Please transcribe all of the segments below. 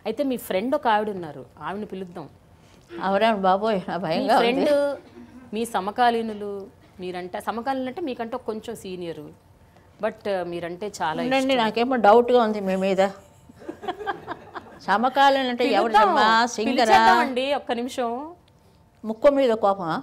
అయితే మీ ఫ్రెండ్ ఒక ఆవిడ ఉన్నారు ఆవిడని పిలుద్దాం అవరేం బాబోయ్ నా మీ భయంగా ఉంది ఫ్రెండ్ మీ సమకాలీనులు మీరంటే సమకాలీనులు అంటే మీకంటే కొంచెం సీనియర్ బట్ మీరంటే చాలా ఇష్టం. ఉండండి నాకేమో డౌట్గా ఉంది మీ మీద సమకాలం అంటే ఎవరు పిలుద్దాం. అమ్మా సింగరా పిలిచేద్దామండి ఒక్క నిమిషం ముక్కు మీద కోపమా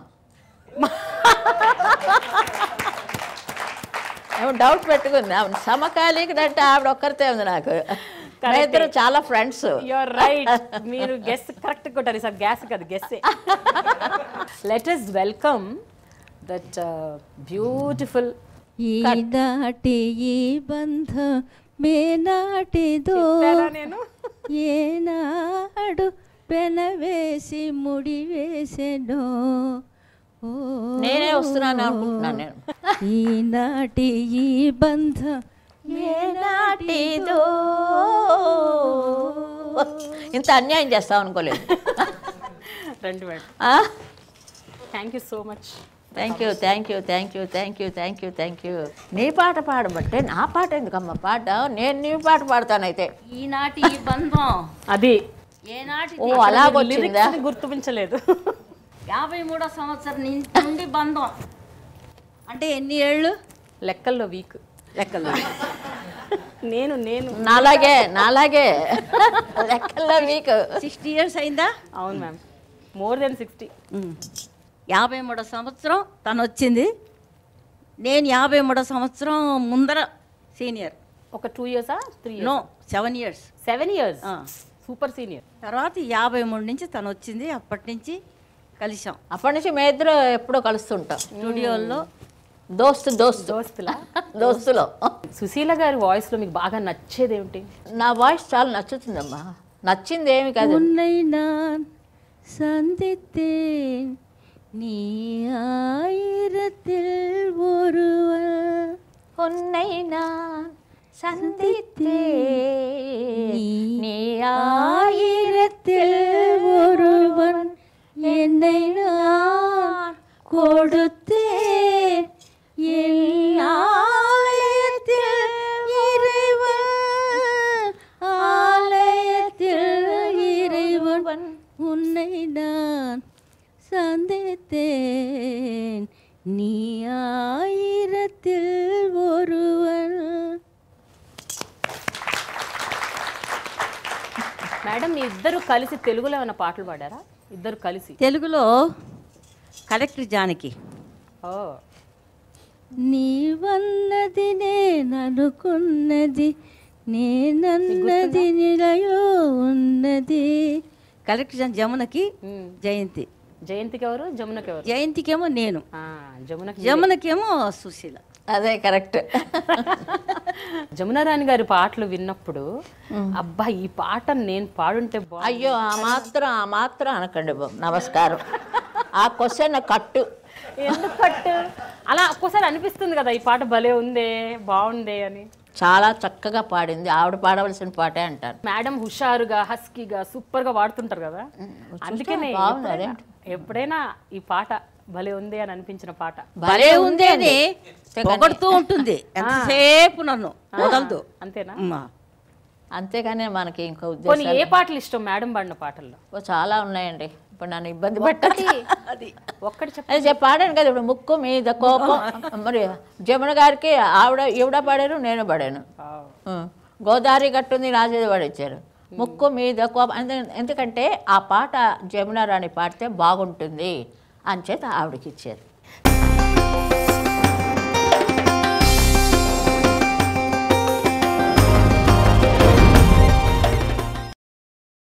ఏమో డౌట్ పెట్టుకుంది ఆవిడ సమకాలీకుడు అంటే ఆవిడ ఒక్కరితే ఉంది నాకు మా ఇద్దరు చాలా ఫ్రెండ్స్ యూఆర్ రైట్ మీరు గెస్ కరెక్ట్ కొట్టారు సార్ గ్యాస్ కాదు guess let us welcome that beautiful ఈనాటి ఈ బంధం మేనాటిదో నేను ఏనాడు పెనవేసి ముడి వేసెనో ఓ నేనే వస్తున్నాను అనుకుంటున్నాను నేను ఈనాటి ఈ బంధం ఏనాటిదో ఇంత అన్యాయం చేస్తాం అనుకోలేదు రండి madam thank you so much thank you thank you thank you thank you thank you thank you నీ పాట పాడబట్టే నా పాట ఎందుకమ్మా పాట నేను నీ పాట పాడతానైతే ఈనాటి ఈ బంధం అది ఏనాటి ఓ అలాగొచ్చిందా లిరిక్స్ గుర్తుపించలేదు యాభై మూడో సంవత్సరం నుండి బంధం అంటే ఎన్ని ఏళ్ళు లెక్కల్లో వీక్ లెక్కలు నేను నేను నాలాగే నాలాగే లెక్కల్లో మీకు సిక్స్టీ ఇయర్స్ అయిందా అవును మ్యామ్ మోర్ దెన్ సిక్స్టీ యాభై మూడో సంవత్సరం తను వచ్చింది నేను యాభై మూడో సంవత్సరం ముందర సీనియర్ ఒక టూ ఇయర్సా three no seven years seven years ఆ. సూపర్ సీనియర్ తర్వాత యాభై మూడు నుంచి తను వచ్చింది అప్పటి నుంచి కలిసాం అప్పటి నుంచి మేము ఇద్దరు ఎప్పుడో కలుస్తుంటాం స్టూడియోలో దోస్తు దోస్తు దోస్తులా దోస్తులో సుశీల గారి వాయిస్ లో మీకు బాగా నచ్చేది ఏమిటి నా వాయిస్ చాలా నచ్చుతుందమ్మా నచ్చింది ఏమి కాదు உன்னை நான் சந்தித்தேன் நீ ஆயிரத்தில் ஒருவன் ఉన్నైనా సందితే నీ ஆயிரத்தில் ஒருவன் என்னை நான் கொடுத்தேன் என் ஆலயத்தில் இறைவன் ஆலயத்தில் இறைவன் உன்னை நான் சந்தித்தேன் நீ ஆயிரத்தில் ஒருவன் మేడం మీ ఇద్దరు కలిసి తెలుగులో ఏమైనా పాటలు పాడారా ఇద్దరు కలిసి తెలుగులో కలెక్టర్ జానకి ఓ నీవన్నది నేననుకున్నది నేనన్నది నిలయో ఉన్నది కలెక్టర్ జాన్ జమునకి మ్మ్. జయంతి జయంతికి ఎవరు జమునకి ఎవరు జయంతికేమో నేను ఆ, జమునకి జమునకేమో సుశీల అదే కరెక్ట్ జమున రాణి గారి పాటలు విన్నప్పుడు అబ్బా ఈ పాట నేను పాడుంటే బా అయ్యో ఆ మాత్రం ఆ మాత్రం అనకండి బాబు నమస్కారం ఆ క్వశ్చన్ కట్టు ఎందుకు కట్టు అలా ఒక్కోసారి అనిపిస్తుంది కదా ఈ పాట భలే ఉందే బాగుందే అని చాలా చక్కగా పాడింది ఆవిడ పాడవలసిన పాటే అంటారు మేడం హుషారుగా హస్కీగా సూపర్ గా వాడుతుంటారు కదా అందుకనే బాగుంది, ఎప్పుడైనా- ఎప్పుడైనా ఈ పాట భలే ఉంది అని అనిపించిన పాట భలే ఉంది అని పొగడుతూ ఉంటుంది ఎంతసేపు నన్ను వదలదు అంతేనా అమ్మా. అంతేగాని మనకి ఇంకో కొన్ని ఉద్దేశం ఏ పాటలు ఇష్టం మేడం పాడిన పాటల్లో ఓ, చాలా ఉన్నాయండి ఇప్పుడు నన్ను ఇబ్బంది పెట్టది ఒక్కటి చెప్ప అది చెప్పి పాడాను కదా ఇప్పుడు ముక్కు మీద కోపం మరి జమున గారికి ఆవిడ ఈవిడ పాడారు నేను పాడాను ఉం. గోదావరి గట్టుంది రాజేది పాడిచ్చారు ముక్కు మీద కోపం అందు- ఎందుకంటే ఆ పాట జమున రాణి పాడితే బాగుంటుంది అని చేత ఆవిడకి ఇచ్చారు